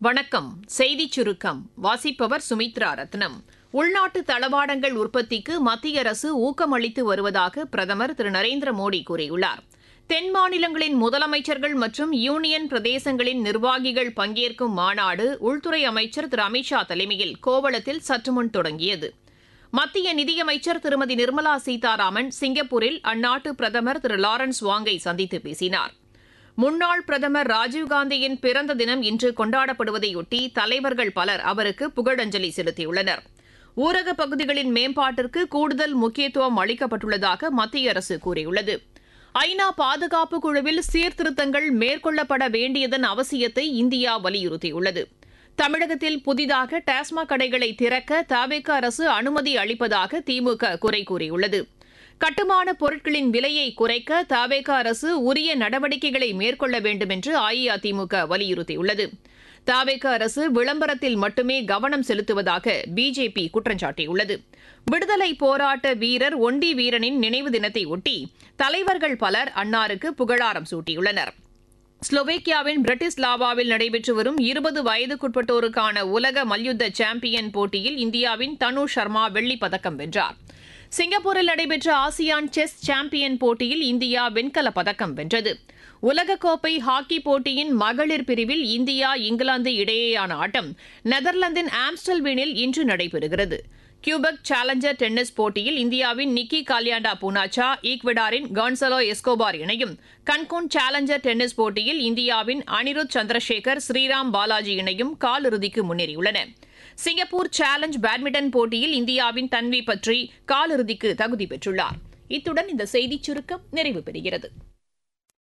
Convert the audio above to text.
வணக்கம் செய்திச் சுருக்கம் வாசிப்பவர் சுமித்ரா ரத்னம் உள்நாட்டு தளவாடங்கள் உற்பத்திக்கு மத்திய அரசு ஊக்கமளித்து வருவதாக பிரதமர் திரு நரேந்திர மோடி கூறியுள்ளார் தென் மாநிலங்களின் முதலமைச்சர்கள் மற்றும் யூனியன் பிரதேசங்களின் நிர்வாகிகள் பங்கேற்கும் மாநாடு உள்துறை அமைச்சர் திரு அமித்ஷா தலைமையில் கோவளத்தில் சற்றுமுன் தொடங்கியது மத்திய நிதியமைச்சர் திருமதி நிர்மலா சீதாராமன் சிங்கப்பூரில் அந்நாட்டு பிரதமர் திரு லாரன்ஸ் வாங்கை சந்தித்து பேசினார் முன்னாள் பிரதமர் ராஜீவ்காந்தியின் பிறந்த தினம் இன்று கொண்டாடப்படுவதையொட்டி தலைவர்கள் பலர் அவருக்கு புகழஞ்சலி செலுத்தியுள்ளனர் ஊரக பகுதிகளின் மேம்பாட்டிற்கு கூடுதல் முக்கியத்துவம் அளிக்கப்பட்டுள்ளதாக மத்திய அரசு கூறியுள்ளது ஐநா பாதுகாப்பு குழுவில் சீர்திருத்தங்கள் மேற்கொள்ளப்பட வேண்டியதன் அவசியத்தை இந்தியா வலியுறுத்தியுள்ளது தமிழகத்தில் புதிதாக டாஸ்மாக் கடைகளை திறக்க தவேக அரசு அனுமதி அளிப்பதாக திமுக குறை கூறியுள்ளது கட்டுமான பொருட்களின் விலையை குறைக்க தவேக அரசு உரிய நடவடிக்கைகளை மேற்கொள்ள வேண்டும் என்று அஇஅதிமுக வலியுறுத்தியுள்ளது தாவேக அரசு விளம்பரத்தில் மட்டுமே கவனம் செலுத்துவதாக பிஜேபி குற்றம் சாட்டியுள்ளது விடுதலை போராட்ட வீரர் ஒண்டி வீரனின் நினைவு தினத்தை ஒட்டி தலைவர்கள் பலர் அன்னாருக்கு புகழாரம் சூட்டியுள்ளனர் ஸ்லோவேக்கியாவின் பிரிட்டிஸ்லாவாவில் நடைபெற்று வரும் இருபது வயதுக்குட்பட்டோருக்கான உலக மல்யுத்த சாம்பியன் போட்டியில் இந்தியாவின் தனு சர்மா வெள்ளிப் பதக்கம் வென்றார் சிங்கப்பூரில் நடைபெற்ற ஆசியான் செஸ் சாம்பியன் போட்டியில் இந்தியா வெண்கலப் பதக்கம் வென்றது உலகக்கோப்பை ஹாக்கி போட்டியின் மகளிர் பிரிவில் இந்தியா இங்கிலாந்து இடையேயான ஆட்டம் நெதர்லாந்தின் ஆம்ஸ்டல்வீனில் இன்று நடைபெறுகிறது கியூபெக் சேலஞ்சர் டென்னிஸ் போட்டியில் இந்தியாவின் நிக்கி காலியாண்டா பூனாச்சா ஈக்வடாரின் கான்சலோ எஸ்கோபார் இணையும் கன்கூன் சேலஞ்சர் டென்னிஸ் போட்டியில் இந்தியாவின் அனிருத் சந்திரசேகர் ஸ்ரீராம் பாலாஜி இணையும் காலிறுதிக்கு முன்னேறியுள்ளன சிங்கப்பூர் சேலஞ்ச் பேட்மிண்டன் போட்டியில் இந்தியாவின் தன்வி பற்றி காலிறுதிக்கு தகுதி பெற்றுள்ளார் இத்துடன் இந்த செய்திச் சுருக்கம் நிறைவு பெறுகிறது